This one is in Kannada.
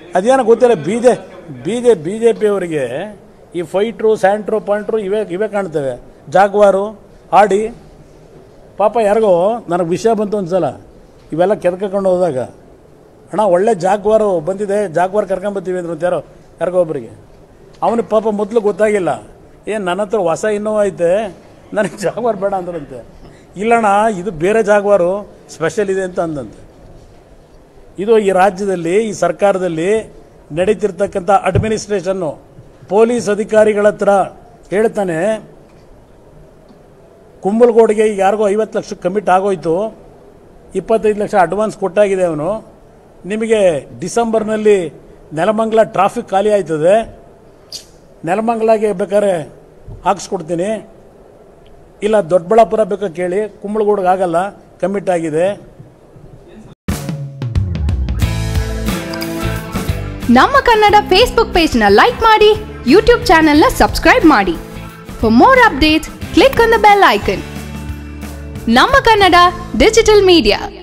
ಅದೇನೋ ಗೊತ್ತಿಲ್ಲ B J B J B J ಪಿಯವರಿಗೆ ಈ ಫೈಟ್ರು ಸ್ಯಾಂಟ್ರು ಪಾಯಿಂಟ್ರು ಇವೇ ಇವೇ ಕಾಣ್ತವೆ ಜಾಗ್ವಾರು ಆಡಿ ಪಾಪ ಯಾರಿಗೋ ನನಗೆ ವಿಷಯ ಬಂತು ಒಂದ್ಸಲ ಇವೆಲ್ಲ ಕೆದ್ಕೊಂಡು ಹೋದಾಗ ಅಣ್ಣ ಒಳ್ಳೆ ಜಾಗ್ವಾರು ಬಂದಿದೆ ಜಾಗ್ವಾರ್ ಕರ್ಕೊಂಬತ್ತೀವಿ ಅಂದ್ರು ಅಂತ ಯಾರೋ ಯಾರಿಗೋ ಒಬ್ಬರಿಗೆ ಅವನಿಗೆ ಪಾಪ ಮೊದಲು ಗೊತ್ತಾಗಿಲ್ಲ ಏನು ನನ್ನ ಹತ್ರ ಹೊಸ ಇನ್ನೋವಾ ಐತೆ ನನಗೆ ಜಾಗ್ವಾರ್ ಬೇಡ ಅಂದ್ರಂತೆ ಇಲ್ಲಣ್ಣ ಇದು ಬೇರೆ ಜಾಗ್ವಾರು ಸ್ಪೆಷಲ್ ಇದೆ ಅಂತ ಅಂದಂತೆ ಇದು ಈ ರಾಜ್ಯದಲ್ಲಿ ಈ ಸರ್ಕಾರದಲ್ಲಿ ನಡೀತಿರ್ತಕ್ಕಂಥ ಅಡ್ಮಿನಿಸ್ಟ್ರೇಷನ್ನು ಪೊಲೀಸ್ ಅಧಿಕಾರಿಗಳ ಹತ್ರ ಹೇಳ್ತಾನೆ ಕುಂಬಲಗೋಡಿಗೆ ಈಗ ಯಾರಿಗೋ ಐವತ್ತು ಲಕ್ಷ ಕಮಿಟ್ ಆಗೋಯ್ತು ಇಪ್ಪತ್ತೈದು ಲಕ್ಷ ಅಡ್ವಾನ್ಸ್ ಕೊಟ್ಟಾಗಿದೆ ಅವನು ನಿಮಗೆ ಡಿಸೆಂಬರ್ನಲ್ಲಿ ನೆಲಮಂಗಲ ಟ್ರಾಫಿಕ್ ಖಾಲಿ ಆಯ್ತದೆ ನೆಲಮಂಗಲಾಗೆ ಬೇಕಾದ್ರೆ ಹಾಕ್ಸ್ಕೊಡ್ತೀನಿ ಇಲ್ಲ ದೊಡ್ಡಬಳ್ಳಾಪುರ ಬೇಕಾ ಕೇಳಿ ಕುಂಬಳಗೂಡಿಗೆ ಆಗಲ್ಲ ಕಮಿಟ್ ಆಗಿದೆ ನಮ್ಮ ಕನ್ನಡ ಫೇಸ್ಬುಕ್ ಪೇಜ್ನ ಲೈಕ್ ಮಾಡಿ ಯೂಟ್ಯೂಬ್ ಚಾನೆಲ್ನ ಸಬ್ಸ್ಕ್ರೈಬ್ ಮಾಡಿ for more updates click on the bell icon ನಮ್ಮ ಕನ್ನಡ ಡಿಜಿಟಲ್ ಮೀಡಿಯಾ